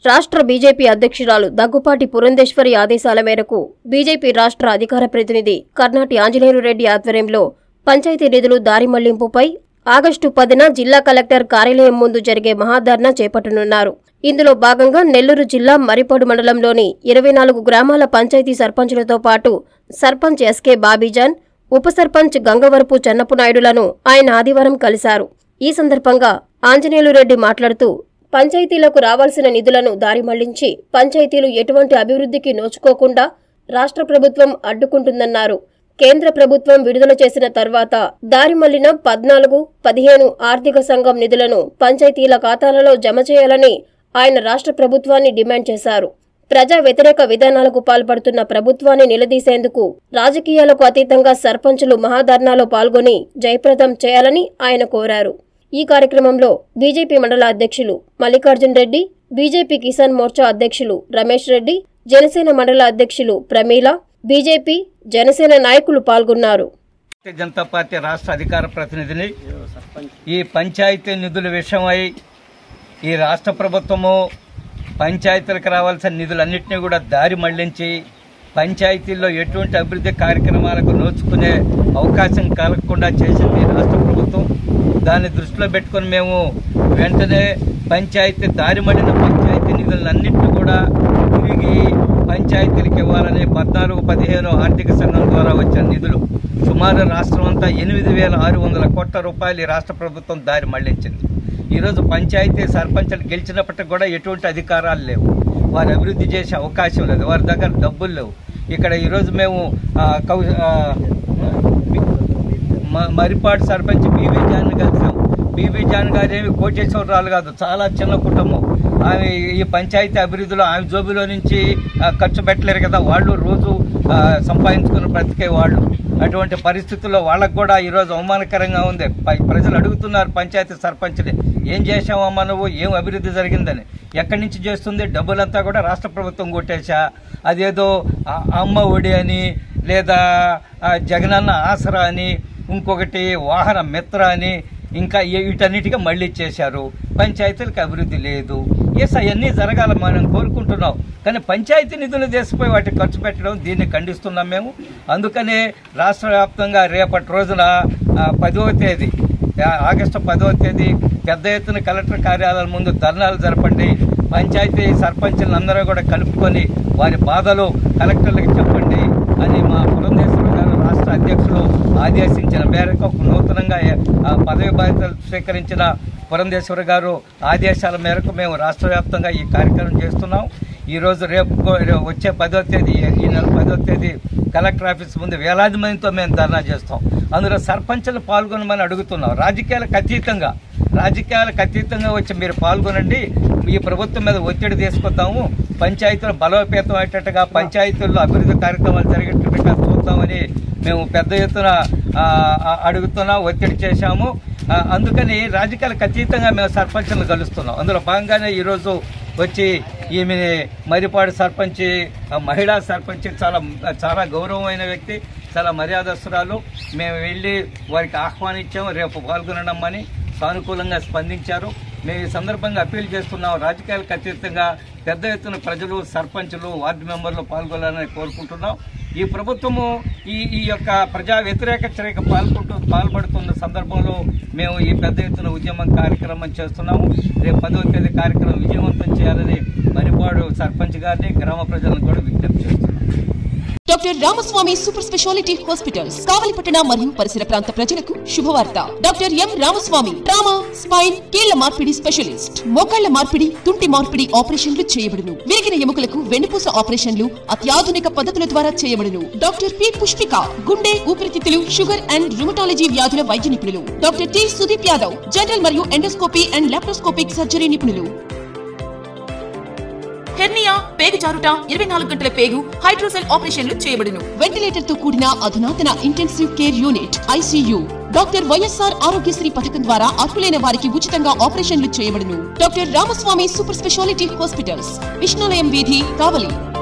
రాష్ట్ర బీజేపీ అధ్యక్షురాలు దగ్గుపాటి పురంధేశ్వరి ఆదేశాల మేరకు బీజేపీ రాష్ట్ర అధికార ప్రతినిధి కర్నాటి ఆంజనేయులు రెడ్డి ఆధ్వర్యంలో పంచాయతీ నిధులు దారి మళ్లింపుపై ఆగస్టు పదిన జిల్లా కలెక్టర్ కార్యాలయం ముందు జరిగే మహాధర్నా చేపట్టనున్నారు ఇందులో భాగంగా నెల్లూరు జిల్లా మరిపాడు మండలంలోని ఇరవై నాలుగు గ్రామాల పంచాయతీ సర్పంచులతో పాటు సర్పంచ్ ఎస్కే బాబీజాన్ ఉప సర్పంచ్ గంగవరపు చెన్నపు నాయుడులను ఆయన ఆదివారం కలిశారు ఈ సందర్భంగా ఆంజనేయులు రెడ్డి మాట్లాడుతూ పంచాయతీలకు రావాల్సిన నిధులను దారి మళ్లించి పంచాయతీలు ఎటువంటి అభివృద్ధికి నోచుకోకుండా రాష్ట్ర ప్రభుత్వం అడ్డుకుంటుందన్నారు కేంద్ర ప్రభుత్వం విడుదల చేసిన తర్వాత దారి మళ్లిన పద్నాలుగు పదిహేను ఆర్థిక సంఘం నిధులను పంచాయతీల ఖాతాలలో జమ చేయాలని ఆయన రాష్ట్ర ప్రభుత్వాన్ని డిమాండ్ చేశారు ప్రజా వ్యతిరేక విధానాలకు పాల్పడుతున్న ప్రభుత్వాన్ని నిలదీసేందుకు రాజకీయాలకు అతీతంగా సర్పంచులు మహాధర్నాలో పాల్గొని జయప్రదం చేయాలని ఆయన కోరారు ఈ కార్యక్రమంలో బీజేపీ మండల అధ్యక్షులు మల్లికార్జున్ రెడ్డి బీజేపీ కిసాన్ మోర్చా అధ్యక్షులు రమేష్ రెడ్డి జనసేన మండల అధ్యక్షులు ప్రమీల బీజేపీ జనసేన నాయకులు పాల్గొన్నారు భారతీయ జనతా పార్టీ రాష్ట్ర అధికార ప్రతినిధిని ఈ పంచాయతీ నిధుల విషయమై ఈ రాష్ట్ర ప్రభుత్వము పంచాయతీలకు రావాల్సిన నిధులన్నింటినీ కూడా దారి మళ్లించి పంచాయతీల్లో ఎటువంటి అభివృద్ధి కార్యక్రమాలకు నోచుకునే అవకాశం కలగకుండా చేసింది ఈ రాష్ట్ర ప్రభుత్వం దాన్ని దృష్టిలో పెట్టుకొని మేము వెంటనే పంచాయతీ దారి మళ్ళిన పంచాయతీ నిధులన్నింటినీ కూడా తిరిగి పంచాయతీలకు ఇవ్వాలని పద్నాలుగు పదిహేను ఆర్థిక సంఘం ద్వారా వచ్చిన నిధులు సుమారు రాష్ట్రం అంతా ఎనిమిది వేల ఆరు వందల కోట్ల రూపాయలు ఈ రాష్ట్ర ప్రభుత్వం దారి మళ్లించింది ఈరోజు పంచాయతీ సర్పంచులు గెలిచినప్పటికి కూడా ఎటువంటి అధికారాలు లేవు వారు అభివృద్ధి చేసే అవకాశం లేదు వారి దగ్గర డబ్బులు లేవు ఇక్కడ ఈరోజు మేము ఆ, కౌ ఆ, మ- మరిపాడు సర్పంచ్ బీవీ జాన్ కలిసాం బీవీ జాన్ గారు ఏమి కోటేశ్వరరాలు కాదు చాలా చిన్న కుటుంబం ఆమె ఈ పంచాయతీ అభివృద్ధిలో ఆమె జోబులో నుంచి ఆ, ఖర్చు పెట్టలేరు కదా వాళ్ళు రోజు ఆ, సంపాదించుకుని బ్రతికే వాళ్ళు అటువంటి పరిస్థితుల్లో వాళ్ళకు కూడా ఈరోజు అవమానకరంగా ఉంది ప- ప్రజలు అడుగుతున్నారు పంచాయతీ సర్పంచ్ని ఏం చేశావమ్మా నువ్వు ఏం అభివృద్ధి జరిగిందని ఎక్కడి నుంచి చేస్తుంది డబ్బులంతా కూడా రాష్ట్ర ప్రభుత్వం కొట్టేశా అదేదో ఆ అమ్మ ఒడి అని లేదా ఆ జగనన్న ఆసరా అని ఇంకొకటి వాహన మిత్ర అని ఇంకా ఈ- వీటన్నిటికీ మళ్ళీ ఇచ్చేశారు పంచాయతీలకు అభివృద్ధి లేదు ఎస్ అవన్నీ జరగాల మనం కోరుకుంటున్నాం కానీ పంచాయతీ నిధులు చేసిపోయి వాటికి ఖర్చు పెట్టడం దీన్ని ఖండిస్తున్నాం మేము అందుకనే రాష్ట్ర వ్యాప్తంగా రేపటి రోజున ఆ, పదవ తేదీ ఆ, ఆగస్టు పదవ తేదీ పెద్ద ఎత్తున కలెక్టర్ కార్యాలయం ముందు ధర్నాలు జరపండి పంచాయతీ సర్పంచులందరూ కూడా కలుపుకొని వారి బాధలు కలెక్టర్లకు చెప్పండి అని మా పురంధేశ్వర గారు రాష్ట్ర అధ్యక్షులు ఆదేశించిన మేరకు నూతనంగా ఆ, పదవి బాధ్యతలు స్వీకరించిన పురంధేశ్వర గారు ఆదేశాల మేరకు మేము రాష్ట్ర వ్యాప్తంగా ఈ కార్యక్రమం చేస్తున్నాం ఈ రోజు రేపు కో- రే- వచ్చే పదో తేదీ ఈ నెల పదో తేదీ కలెక్టర్ ఆఫీస్ ముందు వేలాది మందితో మేము ధర్నా చేస్తాం అందులో సర్పంచులు పాల్గొనమని అడుగుతున్నాం రాజకీయాలకు అతీతంగా రాజకీయాలకు అతీతంగా వచ్చి మీరు పాల్గొనండి ఈ ప్రభుత్వం మీద ఒత్తిడి తీసుకొద్దాము పంచాయతీలు బలోపేతం అయ్యేటట్టుగా పంచాయతీల్లో అభివృద్ధి కార్యక్రమాలు జరిగేటట్టుగా చూద్దామని మేము పెద్ద ఎత్తున ఆ, ఆ, అడుగుతున్నాం ఒత్తిడి చేశాము ఆ, అందుకని రాజకీయాలకు అతీతంగా మేము సర్పంచులను కలుస్తున్నాం అందులో భాగంగానే ఈరోజు వచ్చి ఈమె మరిపాడు సర్పంచ్ ఆ, మహిళా సర్పంచ్ చాలా చాలా గౌరవమైన వ్యక్తి చాలా మర్యాదస్తురాలు మేము వెళ్ళి వారికి ఆహ్వానించాము రేపు పాల్గొనడమని సానుకూలంగా స్పందించారు మేము ఈ సందర్భంగా అప్పీల్ చేస్తున్నాం రాజకీయాలకు అతీతంగా పెద్ద ఎత్తున ప్రజలు సర్పంచులు వార్డు మెంబర్లు పాల్గొనాలని కోరుకుంటున్నాం ఈ ప్రభుత్వము ఈ ఈ యొక్క ప్రజా వ్యతిరేక చర్యకు పాల్గొంటూ పాల్పడుతున్న సందర్భంలో మేము ఈ పెద్ద ఎత్తున ఉద్యమం కార్యక్రమం చేస్తున్నాము రేపు పదవ తేదీ కార్యక్రమం విజయవంతం చేయాలని మరిపాడు సర్పంచ్ గారిని గ్రామ ప్రజలను కూడా విజ్ఞప్తి చేస్తున్నాం doctor Ramaswamy super speciality hospitals కావలిపట్టణ మరియు పరిసర ప్రాంత ప్రజలకు శుభవార్త doctor M Ramaswamy trauma spine కీళ్ల మార్పిడి స్పెషలిస్ట్ మోకాళ్ల మార్పిడి తుంటి మార్పిడి ఆపరేషన్లు చేయబడును విరిగిన ఎముకలకు వెన్నుపూస ఆపరేషన్లు అత్యాధునిక పద్ధతుల ద్వారా చేయబడును డాక్టర్ పి పుష్పిక గుండె ఊపిరితిత్తులు షుగర్ అండ్ రుమటాలజీ వ్యాధుల వైద్య నిపుణులు doctor T Sudeep Yadav general మరియు ఎండోస్కోపీ అండ్ లాప్రోస్కోపిక్ సర్జరీ నిపుణులు హెర్నియా పేగు జారుట ఇరవై నాలుగు గంటల పేగు హైడ్రోసెల్ ఆపరేషన్లు చేయబడును వెంటిలేటర్ తో కూడిన అధునాతన intensive care unit ICU doctor YSR Aarogyasri పథకం ద్వారా అర్హులైన వారికి ఉచితంగా ఆపరేషన్లు చేయబడును doctor Ramaswamy super speciality hospitals Vishnulayam వీధి కావలి